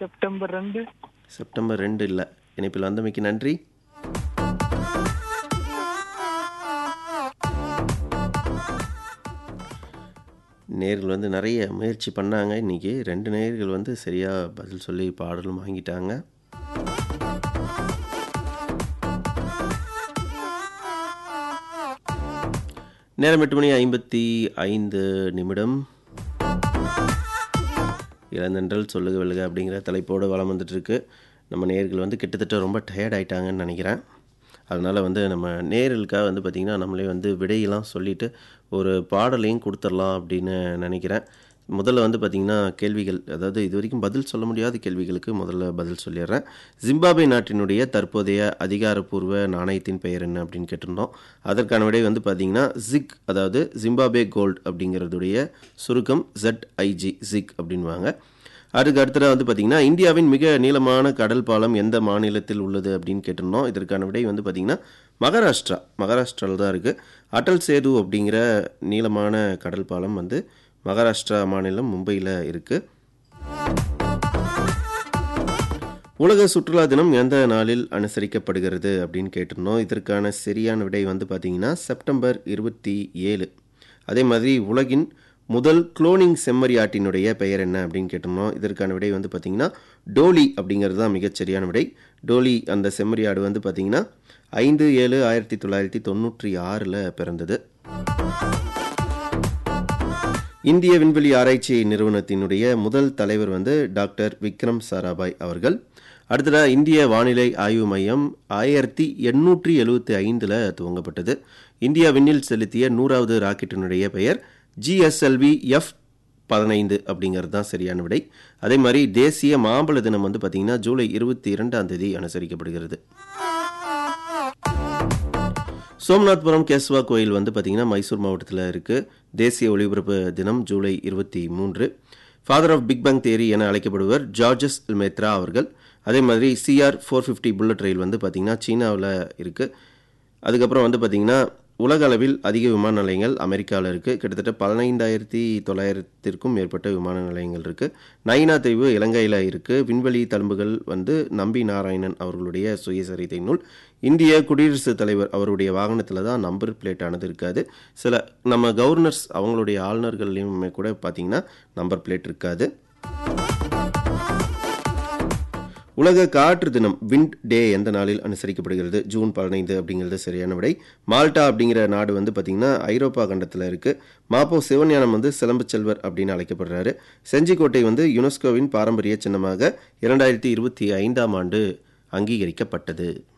September ரெண்டு September ரெண்டு இல்லை இணைப்பில் வந்தமைக்கு நன்றி நேர்கள் வந்து நிறைய முயற்சி பண்ணாங்க இன்றைக்கி ரெண்டு நேர்கள் வந்து சரியாக பதில் சொல்லி பாடலும் வாங்கிட்டாங்க நேரம் எட்டு மணி ஐம்பத்தி ஐந்து நிமிடம் இளந்தன்றல் சொல்லுக வெல்லுக அப்படிங்கிற தலைப்போடு வளம் வந்துட்டுருக்கு நம்ம நேர்கள் வந்து கிட்டத்தட்ட ரொம்ப டயர்ட் ஆயிட்டாங்கன்னு நினைக்கிறேன் அதனால் வந்து நம்ம நேர்களுக்காக வந்து பார்த்திங்கன்னா நம்மளே வந்து விடையெல்லாம் சொல்லிவிட்டு ஒரு பாடலையும் கொடுத்துடலாம் அப்படின்னு நினைக்கிறேன் முதல்ல வந்து பார்த்திங்கன்னா கேள்விகள் அதாவது இது வரைக்கும் பதில் சொல்ல முடியாத கேள்விகளுக்கு முதல்ல பதில் சொல்லிடுறேன் ஜிம்பாபே நாட்டினுடைய தற்போதைய அதிகாரப்பூர்வ நாணயத்தின் பெயர் என்ன அப்படின்னு கேட்டிருந்தோம் அதற்கான விடை வந்து பார்த்திங்கன்னா ஜிக் அதாவது ஜிம்பாபே கோல்டு அப்படிங்கிறதுடைய சுருக்கம் ZIG ஜிக் அப்படின்வாங்க அதுக்கு அடுத்ததாக வந்து பார்த்திங்கன்னா இந்தியாவின் மிக நீளமான கடல் பாலம் எந்த மாநிலத்தில் உள்ளது அப்படின்னு கேட்டிருந்தோம் இதற்கான விடை வந்து பார்த்திங்கன்னா மகாராஷ்டிரா மகாராஷ்டிராவில் தான் இருக்குது அடல் சேது அப்படிங்கிற நீளமான கடல் பாலம் வந்து மகாராஷ்டிரா மாநிலம் மும்பையில் இருக்குது உலக சுற்றுலா தினம் எந்த நாளில் அனுசரிக்கப்படுகிறது அப்படின்னு கேட்டிருந்தோம் இதற்கான சரியான விடை வந்து பார்த்திங்கன்னா செப்டம்பர் இருபத்தி ஏழு அதே மாதிரி உலகின் முதல் குளோனிங் செம்மறியாட்டினுடைய பெயர் என்ன அப்படின்னு கேட்டிருந்தோம் இதற்கான விடை வந்து பார்த்திங்கன்னா டோலி அப்படிங்கிறது தான் மிகச் சரியான விடை டோலி அந்த செம்மறியாடு வந்து பார்த்திங்கன்னா ஐந்து ஏழு ஆயிரத்தி தொள்ளாயிரத்தி தொண்ணூற்றி ஆறில் பிறந்தது இந்திய விண்வெளி ஆராய்ச்சி நிறுவனத்தினுடைய முதல் தலைவர் வந்து டாக்டர் விக்ரம் சாராபாய் அவர்கள் அடுத்ததாக இந்திய வானிலை ஆய்வு மையம் ஆயிரத்தி எண்ணூற்றி எழுபத்தி ஐந்தில் துவங்கப்பட்டது இந்தியா விண்ணில் செலுத்திய நூறாவது ராக்கெட்டினுடைய பெயர் ஜிஎஸ்எல்வி எஃப் பதினைந்து அப்படிங்கிறது தான் சரியான விடை அதே மாதிரி தேசிய மாம்பழ தினம் வந்து பார்த்திங்கன்னா ஜூலை இருபத்தி இரண்டாம் தேதி அனுசரிக்கப்படுகிறது சோம்நாத்புரம் கேஸ்வா கோயில் வந்து பார்த்திங்கன்னா மைசூர் மாவட்டத்தில் இருக்குது தேசிய ஒளிபரப்பு தினம் ஜூலை இருபத்தி மூன்று father of big bang theory என அழைக்கப்படுவர் ஜார்ஜஸ் மேத்ரா அவர்கள் அதே மாதிரி CR four fifty bullet rail வந்து பார்த்திங்கன்னா சீனாவில் இருக்குது அதுக்கப்புறம் வந்து பார்த்திங்கன்னா உலக அளவில் அதிக விமான நிலையங்கள் அமெரிக்காவில் இருக்குது கிட்டத்தட்ட பதினைந்தாயிரத்தி தொள்ளாயிரத்திற்கும் மேற்பட்ட விமான நிலையங்கள் இருக்குது நைனா தீவு இலங்கையில் இருக்குது விண்வெளி தழும்புகள் வந்து நம்பி நாராயணன் அவர்களுடைய சுயசரிதை நூல் இந்திய குடியரசுத் தலைவர் அவருடைய வாகனத்தில் தான் நம்பர் பிளேட் ஆனது இருக்காது சில நம்ம கவர்னர்ஸ் அவங்களுடைய ஆளுநர்கள்லையுமே கூட பார்த்திங்கன்னா நம்பர் பிளேட் இருக்காது உலக காற்று தினம் விண்ட் டே எந்த நாளில் அனுசரிக்கப்படுகிறது ஜூன் பதினைந்து அப்படிங்கிறது சரியான விடை மால்டா அப்படிங்கிற நாடு வந்து பார்த்திங்கன்னா ஐரோப்பா கண்டத்தில் இருக்குது மாப்போ சிவஞானம் வந்து சிலம்பு செல்வர் அப்படின்னு அழைக்கப்படுறாரு செஞ்சிக்கோட்டை வந்து யுனெஸ்கோவின் பாரம்பரிய சின்னமாக இரண்டாயிரத்தி இருபத்தி ஐந்தாம் ஆண்டு அங்கீகரிக்கப்பட்டது